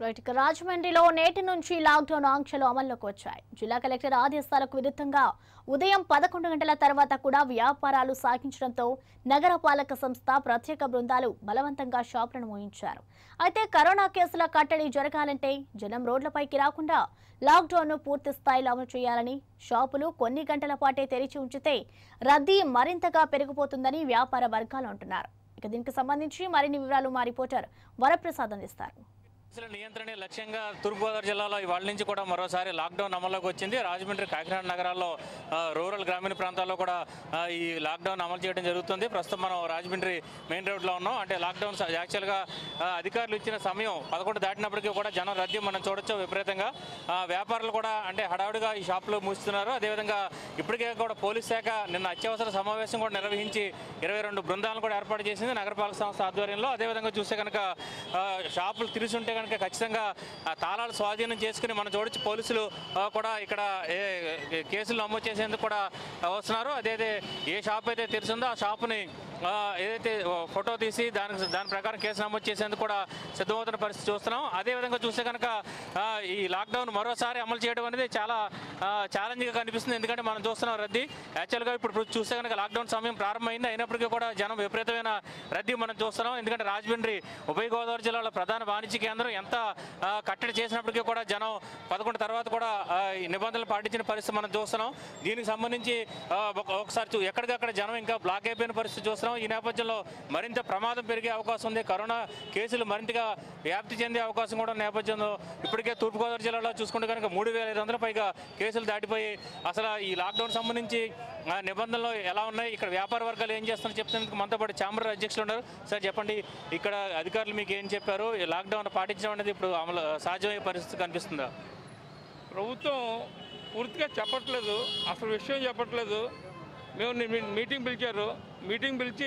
right ఇక రాజమండ్రిలో నేటి నుంచి లాక్డౌన్ ఆంక్షలు అమల్లోకి వచ్చాయి జిల్లా కలెక్టర్ ఆదేశాలకు విరుద్ధంగా ఉదయం పదకొండు గంటల తర్వాత కూడా వ్యాపారాలు సాగించడంతో నగర పాలక సంస్థ ప్రత్యేక బృందాలు బలవంతంగా షాపులను మూయించారు అయితే కరోనా కేసుల కట్టడి జరగాలంటే జనం రోడ్లపైకి రాకుండా లాక్డౌన్ను పూర్తి స్థాయిలో అమలు చేయాలని షాపులు కొన్ని గంటల పాటే తెరిచి ఉంచితే రద్దీ మరింతగా పెరిగిపోతుందని వ్యాపార వర్గాలు అంటున్నారు ఇక దీనికి సంబంధించి మరిన్ని వివరాలు మా రిపోర్టర్ వరప్రసాద్ అందిస్తారు కేసుల నియంత్రణ లక్ష్యంగా తూర్పుగోదావరి జిల్లాలో ఇవాళ నుంచి కూడా మరోసారి లాక్డౌన్ అమల్లోకి వచ్చింది రాజమండ్రి కాకినాడ నగరాల్లో ఆ, రూరల్ గ్రామీణ ప్రాంతాల్లో కూడా ఆ, ఈ లాక్డౌన్ అమలు చేయడం జరుగుతుంది ప్రస్తుతం మనం రాజమండ్రి మెయిన్ రోడ్లో ఉన్నాం అంటే లాక్డౌన్ స- యాక్చువల్గా ఆ, అధికారులు ఇచ్చిన సమయం పదకొండు దాటినప్పటికీ కూడా జనం రద్దీ మనం చూడొచ్చు విపరీతంగా ఆ, వ్యాపారులు కూడా అంటే హడావుడిగా ఈ షాపులు మూస్తున్నారు అదేవిధంగా ఇప్పటికే కూడా పోలీస్ శాఖ నిన్న అత్యవసర సమావేశం కూడా నిర్వహించి ఇరవై రెండు బృందాలను కూడా ఏర్పాటు చేసింది నగరపాలక సంస్థ ఆధ్వర్యంలో అదేవిధంగా చూస్తే కనుక ఆ, షాపులు తెరిచి ఉంటే కనుక ఖచ్చితంగా ఆ తాళాలు స్వాధీనం చేసుకుని మనం చూడొచ్చు పోలీసులు ఆ, కూడా ఇక్కడ ఏ ఏ కేసులు నమోదు చేసేందుకు కూడా వస్తున్నారు అదైతే ఏ షాప్ అయితే తెరిచిందో ఆ షాపుని ఆ, ఏదైతే ఫోటో తీసి దానికి దాని ప్రకారం కేసు నమోదు చేసేందుకు కూడా సిద్ధమవుతున్న పరిస్థితి చూస్తున్నాం అదేవిధంగా చూస్తే కనుక ఆ, ఈ లాక్డౌన్ మరోసారి అమలు చేయడం అనేది చాలా ఛాలెంజ్గా కనిపిస్తుంది ఎందుకంటే మనం చూస్తున్నాం రద్దీ యాక్చువల్గా ఇప్పుడు చూస్తే కనుక లాక్డౌన్ సమయం ప్రారంభమైంది అయినప్పటికీ కూడా జనం విపరీతమైన రద్దీ మనం చూస్తున్నాం ఎందుకంటే రాజమండ్రి ఉభయ గోదావరి జిల్లాలో ప్రధాన వాణిజ్య కేంద్రం ఎంత ఆ, కట్టడి చేసినప్పటికీ కూడా జనం పదకొండు తర్వాత కూడా ఆ, ఈ నిబంధనలు పాటించిన పరిస్థితి మనం చూస్తున్నాం దీనికి సంబంధించి ఆ, ఒక- ఒకసారి చూ- ఎక్కడికక్కడ జనం ఇంకా బ్లాక్ అయిపోయిన పరిస్థితి చూస్తున్నాం ఈ నేపథ్యంలో మరింత ప్రమాదం పెరిగే అవకాశం ఉంది కరోనా కేసులు మరింతగా వ్యాప్తి చెందే అవకాశం కూడా ఉన్న నేపథ్యంలో ఇప్పటికే తూర్పుగోదావరి జిల్లాలో చూసుకుంటే కనుక మూడు వేల ఐదు వందల పైగా కేసులు దాటిపోయి అసలు ఈ లాక్డౌన్ సంబంధించి ఆ, నిబంధనలు ఎలా ఉన్నాయి ఇక్కడ వ్యాపార వర్గాలు ఏం చేస్తున్నారో చెప్తున్నందుకు మనతో పాటు ఛాంబర్ అధ్యక్షులు ఉన్నారు సార్ చెప్పండి ఇక్కడ అధికారులు మీకు ఏం చెప్పారు ఈ లాక్డౌన్ పాటించడం అనేది ఇప్పుడు అమలు సాధ్యమయ్యే పరిస్థితి కనిపిస్తుందా ప్రభుత్వం పూర్తిగా చెప్పట్లేదు అసలు విషయం చెప్పట్లేదు మేము ని- మీ- మీటింగ్ పిలిచారు మీటింగ్ పిలిచి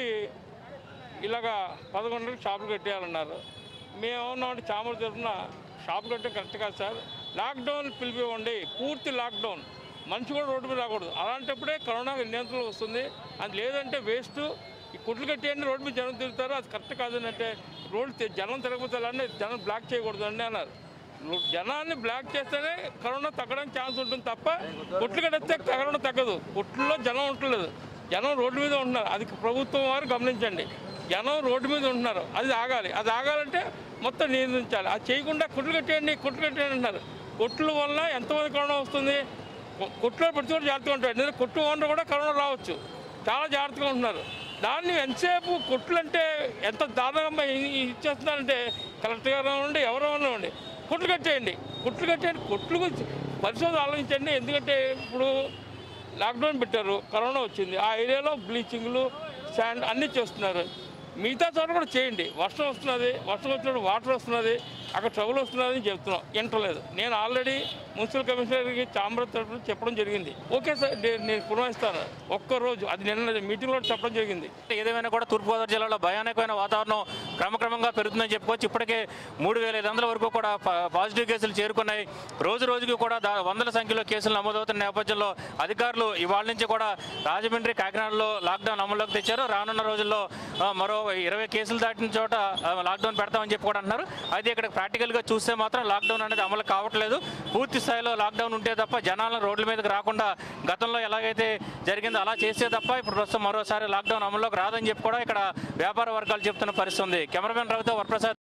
ఇలాగా పదకొండుకి షాపులు కట్టేయాలన్నారు మేము ఏమన్నామంటే చామర తరఫున షాపు కట్టే కరెక్ట్ కాదు సార్ లాక్డౌన్ పిలిపివ్వండి పూర్తి లాక్డౌన్ మనిషి కూడా రోడ్డు మీద రాకూడదు అలాంటప్పుడే కరోనా నియంత్రణ వస్తుంది అది లేదంటే వేస్ట్ ఈ కుట్లు కట్టేయండి రోడ్డు మీద జనం తిరుగుతారు అది కరెక్ట్ కాదని అంటే రోడ్డు తి- జనం తిరగకపోతే అలానే జనం బ్లాక్ చేయకూడదు అండి అన్నారు నువ్వు జనాన్ని బ్లాక్ చేస్తేనే కరోనా తగ్గడానికి ఛాన్స్ ఉంటుంది తప్ప కొట్లు కడితే కరోనా తగ్గదు కొట్లలో జనం ఉండలేదు జనం రోడ్డు మీద ఉంటున్నారు అది ప్రభుత్వం వారు గమనించండి జనం రోడ్డు మీద ఉంటున్నారు అది ఆగాలి అది ఆగాలంటే మొత్తం నియంత్రించాలి అది చేయకుండా కొట్లు కట్టేయండి కొట్లు కట్టేయండి అంటున్నారు కొట్ల వల్ల ఎంతమంది కరోనా వస్తుంది కొ- కొట్లో ప్రతి ఒక్కరు జాగ్రత్తగా ఉంటారు ఎందుకంటే కొట్టు ఓనర్ కూడా కరోనా రావచ్చు చాలా జాగ్రత్తగా ఉంటున్నారు దాన్ని ఎంతసేపు కొట్లు అంటే ఎంత దారుణంగా ఇ- ఇచ్చేస్తున్నారంటే కలెక్టర్ గారు ఉండి ఎవరో ఉండి కొట్లు కట్టేయండి కొట్లు కట్టేయండి కొట్లు గురించి పరిశోధన ఆలోచించండి ఎందుకంటే ఇప్పుడు లాక్డౌన్ పెట్టారు కరోనా వచ్చింది ఆ ఏరియాలో బ్లీచింగ్లు శాండ్ అన్నీ చేస్తున్నారు మిగతా చోట కూడా చేయండి వర్షం వస్తున్నది వర్షం వచ్చినప్పుడు వాటర్ వస్తున్నది అక్కడ ట్రబుల్ వస్తున్నది అని చెప్తున్నాం వింటలేదు నేను ఆల్రెడీ మున్సిపల్ కమిషనర్కి చాంబర్ తరఫున చెప్పడం జరిగింది ఓకే సార్ నేను నేను పురమాయిస్తాను ఒక్కరోజు అది నిన్న మీటింగ్లో చెప్పడం జరిగింది ఏదేమైనా కూడా తూర్పుగోదావరి జిల్లాలో భయానకమైన వాతావరణం క్రమక్రమంగా పెరుగుతుందని చెప్పుకోవచ్చు ఇప్పటికే మూడు వేల ఐదు వందల వరకు కూడా పా- పాజిటివ్ కేసులు చేరుకున్నాయి రోజు రోజుకి కూడా దా- వందల సంఖ్యలో కేసులు నమోదవుతున్న నేపథ్యంలో అధికారులు ఇవాళ నుంచి కూడా రాజమండ్రి కాకినాడలో లాక్డౌన్ అమల్లోకి తెచ్చారు రానున్న రోజుల్లో ఆ, మరో ఇరవై కేసులు దాటిన చోట ఆ, లాక్డౌన్ పెడతామని చెప్పి కూడా అంటున్నారు అయితే ఇక్కడ ప్రాక్టికల్గా చూస్తే మాత్రం లాక్డౌన్ అనేది అమలు కావట్లేదు పూర్తి స్థాయిలో లాక్డౌన్ ఉంటే తప్ప జనాలను రోడ్ల మీదకి రాకుండా గతంలో ఎలాగైతే జరిగిందో అలా చేస్తే తప్ప ఇప్పుడు ప్రస్తుతం మరోసారి లాక్డౌన్ అమల్లోకి రాదని చెప్పి కూడా ఇక్కడ వ్యాపార వర్గాలు చెప్తున్న పరిస్థితి ఉంది కెమెరామెన్ రవితో వరప్రసాద్